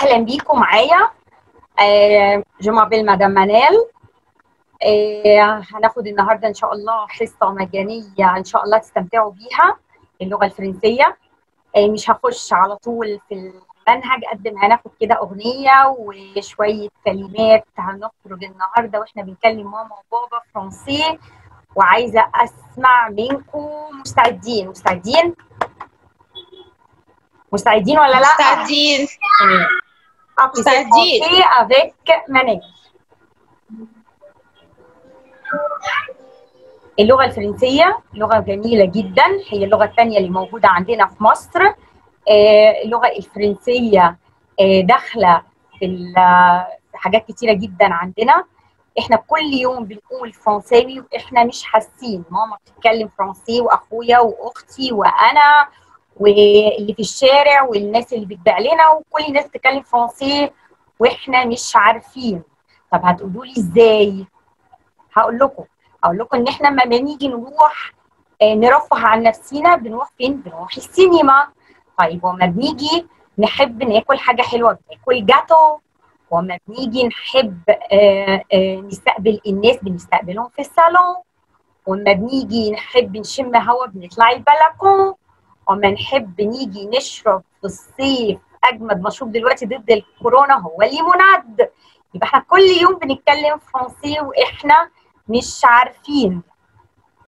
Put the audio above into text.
اهلا بيكم معايا آه، جو مابيل مدام منال آه، هناخد النهارده ان شاء الله حصه مجانيه ان شاء الله تستمتعوا بيها اللغه الفرنسيه آه، مش هخش على طول في المنهج قد ما هناخد كده اغنيه وشويه كلمات هنخرج النهارده واحنا بنكلم ماما وبابا فرنسي وعايزه اسمع منكم مستعدين مستعدين مستعدين ولا لا؟ مستعدين مستعدين. مستعدين avec Manel. اللغة الفرنسية لغة جميلة جدا هي اللغة الثانية اللي موجودة عندنا في مصر آه، اللغة الفرنسية آه، داخلة في ال- في حاجات كتيرة جدا عندنا احنا كل يوم بنقول فرنساوي واحنا مش حاسين ماما بتتكلم فرنسي واخويا واختي وانا واللي في الشارع والناس اللي بتبيع لنا وكل الناس بتتكلم فرنسي واحنا مش عارفين طب هتقولوا لي ازاي هقول لكم هقول لكم ان احنا لما بنيجي نروح آه، نرفه عن نفسينا بنروح فين بنروح السينما طيب وما بنيجي نحب ناكل حاجه حلوه بناكل جاتو وما بنيجي نحب آه، آه، نستقبل الناس بنستقبلهم في الصالون وما بنيجي نحب نشم هوا بنطلع البلكون وما نحب نيجي نشرب في الصيف اجمد مشروب دلوقتي ضد الكورونا هو الليموناد يبقى احنا كل يوم بنتكلم فرنسي واحنا مش عارفين